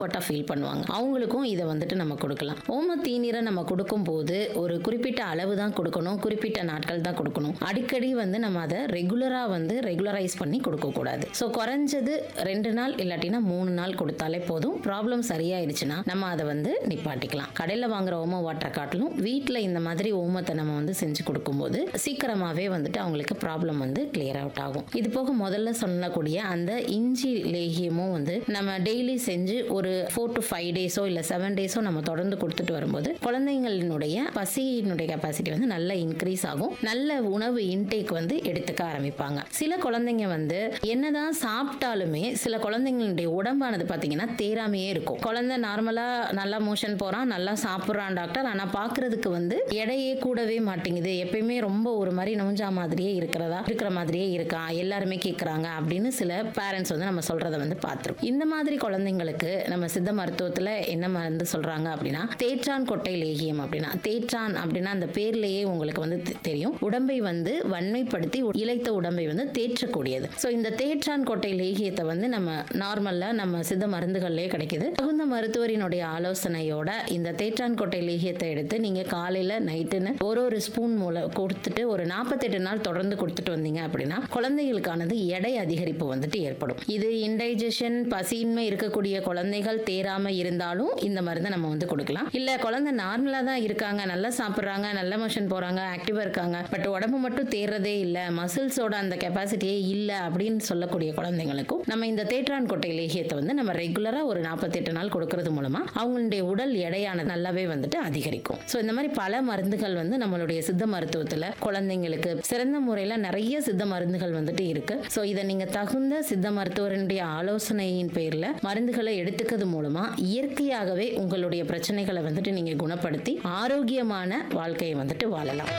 கம்ஃபர்ட்டாக feel பண்ணுவாங்க அவங்களுக்கும் இதை வந்துட்டு நம்ம கொடுக்கலாம் ஓம தீநீரை நம்ம கொடுக்கும்போது ஒரு குறிப்பிட்ட அளவு தான் கொடுக்கணும் குறிப்பிட்ட நாட்கள் தான் கொடுக்கணும் அடிக்கடி வந்து நம்ம அதை ரெகுலராக வந்து ரெகுலரைஸ் பண்ணி கொடுக்கக்கூடாது ஸோ குறைஞ்சது ரெண்டு நாள் இல்லாட்டினா மூணு நாள் கொடுத்தாலே போதும் ப்ராப்ளம் சரியாயிடுச்சுன்னா நம்ம அதை வந்து நிப்பாட்டிக்கலாம் கடையில் வாங்குற ஓம வாட்டரை காட்டிலும் வீட்டில் இந்த மாதிரி ஓமத்தை நம்ம வந்து செஞ்சு கொடுக்கும்போது சீக்கிரமாகவே வந்துட்டு அவங்களுக்கு ப்ராப்ளம் வந்து கிளியர் அவுட் ஆகும் இது போக முதல்ல சொல்லக்கூடிய அந்த இஞ்சி லேகியமும் வந்து நம்ம டெய்லி செஞ்சு ஒரு ஃபோர் டு ஃபைவ் டேஸோ இல்லை செவன் டேஸோ நம்ம தொடர்ந்து கொடுத்துட்டு வரும்போது குழந்தைங்களினுடைய பசியினுடைய கெப்பாசிட்டி வந்து நல்லா இன்க்ரீஸ் ஆகும் நல்ல உணவு இன்டேக் வந்து எடுத்துக்க ஆரம்பிப்பாங்க சில குழந்தைங்க வந்து என்னதான் சாப்பிட்டாலுமே சில குழந்தைங்களுடைய உடம்பானது பார்த்தீங்கன்னா தேராமையே இருக்கும் குழந்தை நார்மலாக நல்லா மோஷன் போகிறான் நல்லா சாப்பிட்றான் டாக்டர் ஆனால் பார்க்கறதுக்கு வந்து எடையே கூடவே மாட்டேங்குது எப்பயுமே ரொம்ப ஒரு மாதிரி நோஞ்சா மாதிரியே இருக்கிறதா இருக்கிற மாதிரியே இருக்கா எல்லாருமே கேட்குறாங்க அப்படின்னு சில பேரண்ட்ஸ் வந்து நம்ம சொல்றத வந்து பார்த்துருக்கோம் இந்த மாதிரி குழந்தைங்களுக்கு நம்ம சித்த மருத்துவத்தில் என்ன மருந்து சொல்றாங்க அப்படின்னா தேற்றான் கொட்டை லேகியம் அப்படின்னா தேற்றான் அப்படின்னா அந்த பேர்லேயே உங்களுக்கு வந்து தெ- தெரியும் உடம்பை வந்து வன்மைப்படுத்தி இழைத்த உடம்பை வந்து தேற்றக்கூடியது ஸோ இந்த தேற்றான் கொட்டை லேகியத்தை வந்து நம்ம நார்மலாக நம்ம சித்த மருந்துகள்லேயே கிடைக்குது தகுந்த மருத்துவரினுடைய ஆலோசனையோட இந்த தேற்றான் கொட்டை லேகியத்தை எடுத்து நீங்கள் காலையில் நைட்டுன்னு ஒரு ஒரு ஸ்பூன் மூலம் கொடுத்துட்டு ஒரு நாற்பத்தெட்டு நாள் தொடர்ந்து கொடுத்துட்டு வந்தீங்க அப்படின்னா குழந்தைகளுக்கானது எடை அதிகரிப்பு வந்துட்டு ஏற்படும் இது இன்டைஜஷன் பசியின்மை இருக்கக்கூடிய குழந்தைகள் தேராம இருந்தாலும் இந்த மருந்தை நம்ம வந்து கொடுக்கலாம் இல்ல குழந்தை நார்மலா தான் இருக்காங்க நல்லா சாப்பிட்றாங்க நல்ல மோஷன் போறாங்க ஆக்டிவா இருக்காங்க பட் உடம்பு மட்டும் தேர்றதே இல்ல மசில்ஸோட அந்த கெப்பாசிட்டியே இல்ல அப்படின்னு சொல்லக்கூடிய குழந்தைங்களுக்கும் நம்ம இந்த தேற்றான் கொட்டை லேகியத்தை வந்து நம்ம ரெகுலரா ஒரு நாற்பத்தெட்டு நாள் கொடுக்கறது மூலமா அவங்களுடைய உடல் எடையானது நல்லாவே வந்துட்டு அதிகரிக்கும் ஸோ இந்த மாதிரி பல மருந்துகள் வந்து நம்மளுடைய சித்த மருத்துவத்துல குழந்தைங்களுக்கு சிறந்த முறையில நிறைய சித்த மருந்துகள் வந்துட்டு இருக்கு ஸோ இதை நீங்க தகுந்த சித்த மருத்துவருடைய ஆலோசனையின் பேர்ல மருந்துகளை எடுத்துக்கிறது மூலமா இயற்கையாகவே உங்களுடைய பிரச்சனைகளை வந்துட்டு நீங்க குணப்படுத்தி ஆரோக்கியமான வாழ்க்கையை வந்துட்டு வாழலாம்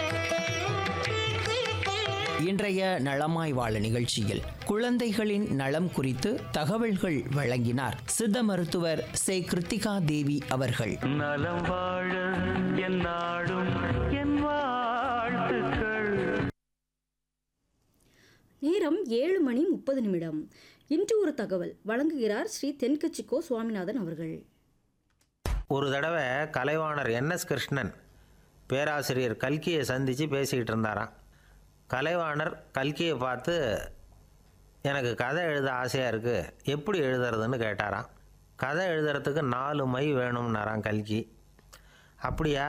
இன்றைய நலமாய் வாழ நிகழ்ச்சியில் குழந்தைகளின் நலம் குறித்து தகவல்கள் வழங்கினார் சித்த மருத்துவர் சே கிருத்திகா தேவி அவர்கள் நலம் வாழ என் நாடும் என் வாழ்த்துக்கள் நேரம் ஏழு மணி முப்பது நிமிடம் இன்று ஒரு தகவல் வழங்குகிறார் ஸ்ரீ தென்கட்சிக்கோ சுவாமிநாதன் அவர்கள் ஒரு தடவை கலைவாணர் என்எஸ் கிருஷ்ணன் பேராசிரியர் கல்கியை சந்தித்து பேசிக்கிட்டு இருந்தாராம் கலைவாணர் கல்கியை பார்த்து எனக்கு கதை எழுத ஆசையாக இருக்குது எப்படி எழுதுறதுன்னு கேட்டாராம் கதை எழுதுறதுக்கு நாலு மை வேணும்னாராம் கல்கி அப்படியா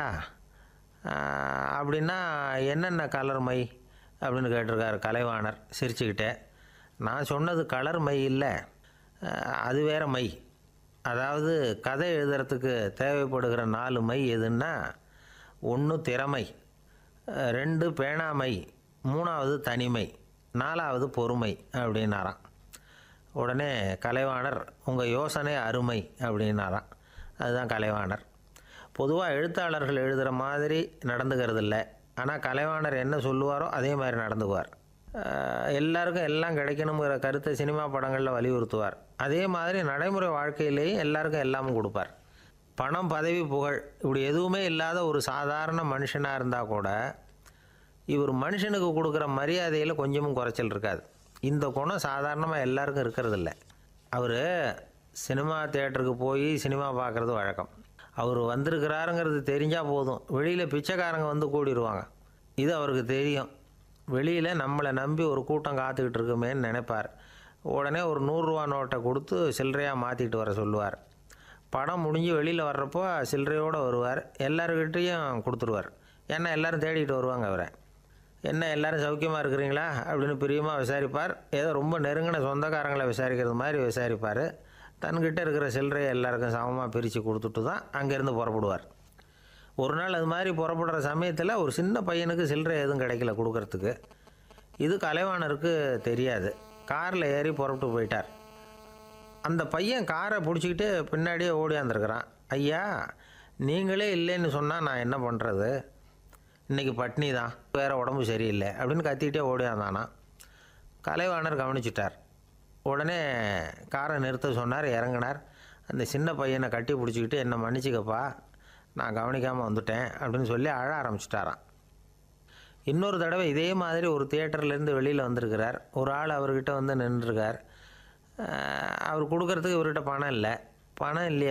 ஆஹ், அப்படின்னா என்னென்ன கலர் மை அப்படின்னு கேட்டிருக்காரு கலைவாணர் சிரிச்சுக்கிட்டே நான் சொன்னது கலர் மை இல்லை ஆஹ், அது வேற மை அதாவது கதை எழுதுறதுக்கு தேவைப்படுகிற நாலு மை எதுன்னா ஒன்று திறமை அஹ், ரெண்டு பேணாமை மூணாவது தனிமை நாலாவது பொறுமை அப்படின்னாராம் உடனே கலைவாணர் உங்கள் யோசனை அருமை அப்படின்னாராம் அதுதான் கலைவாணர் பொதுவாக எழுத்தாளர்கள் எழுதுகிற மாதிரி நடந்துக்கிறது இல்லை ஆனால் கலைவாணர் என்ன சொல்லுவாரோ அதே மாதிரி நடந்துக்குவார் அஹ் எல்லாருக்கும் எல்லாம் கிடைக்கணுங்கிற கருத்தை சினிமா படங்களில் வலியுறுத்துவார் அதே மாதிரி நடைமுறை வாழ்க்கையிலேயும் எல்லாருக்கும் எல்லாமும் கொடுப்பார் பணம் பதவி புகழ் இப்படி எதுவுமே இல்லாத ஒரு சாதாரண மனுஷனாக இருந்தால் கூட இவர் மனுஷனுக்கு கொடுக்குற மரியாதையில் கொஞ்சமும் குறைச்சல் இருக்காது இந்த குணம் சாதாரணமாக எல்லாருக்கும் இருக்கிறதில்ல அவர் சினிமா தேட்டருக்கு போய் சினிமா பார்க்குறது வழக்கம் அவர் வந்திருக்கிறாருங்கிறது தெரிஞ்சால் போதும் வெளியில் பிச்சைக்காரங்க வந்து கூடிடுவாங்க இது அவருக்கு தெரியும் வெளியில் நம்மளை நம்பி ஒரு கூட்டம் காத்துக்கிட்டு இருக்குமேன்னு நினைப்பார் உடனே ஒரு நூறுரூவா நோட்டை கொடுத்து சில்லறையாக மாற்றிட்டு வர சொல்லுவார் படம் முடிஞ்சு வெளியில் வர்றப்போ சில்லறையோடு வருவார் எல்லாருக்கிட்டேயும் கொடுத்துருவார் ஏன்னா எல்லாரும் தேடிட்டு வருவாங்க அவரை என்ன எல்லாரும் சௌக்கியமாக இருக்கிறீங்களா அப்படின்னு பிரியமாக விசாரிப்பார் ஏதோ ரொம்ப நெருங்கின சொந்தக்காரங்களை விசாரிக்கிறது மாதிரி விசாரிப்பார் தன்கிட்ட இருக்கிற சில்லறையை எல்லாருக்கும் சமமாக பிரித்து கொடுத்துட்டு தான் அங்கேருந்து புறப்படுவார் ஒரு நாள் அது மாதிரி புறப்படுற சமயத்தில் ஒரு சின்ன பையனுக்கு சில்லறை எதுவும் கிடைக்கல கொடுக்கறதுக்கு இது கலைவாணருக்கு தெரியாது காரில் ஏறி புறப்பட்டு போயிட்டார் அந்த பையன் காரை பிடிச்சிக்கிட்டு பின்னாடியே ஓடியாந்துருக்கிறான் ஐயா நீங்களே இல்லைன்னு சொன்னால் நான் என்ன பண்ணுறது இன்னைக்கு பட்னி தான் வேறு உடம்பு சரியில்லை அப்படின்னு கத்திக்கிட்டே ஓடியாந்தானா கலைவாணர் கவனிச்சிட்டார் உடனே காரை நிறுத்த சொன்னார் இறங்கினார் அந்த சின்ன பையனை கட்டி பிடிச்சிக்கிட்டு என்னை மன்னிச்சுக்கப்பா நான் கவனிக்காமல் வந்துட்டேன் அப்படின்னு சொல்லி அழ ஆரம்பிச்சிட்டாராம் இன்னொரு தடவை இதே மாதிரி ஒரு தியேட்டர்லேருந்து வெளியில் வந்திருக்கிறார் ஒரு ஆள் அவர்கிட்ட வந்து நின்றுருக்கார் அவர் கொடுக்கறதுக்கு இவர்கிட்ட பணம் இல்லை பணம் இல்லையே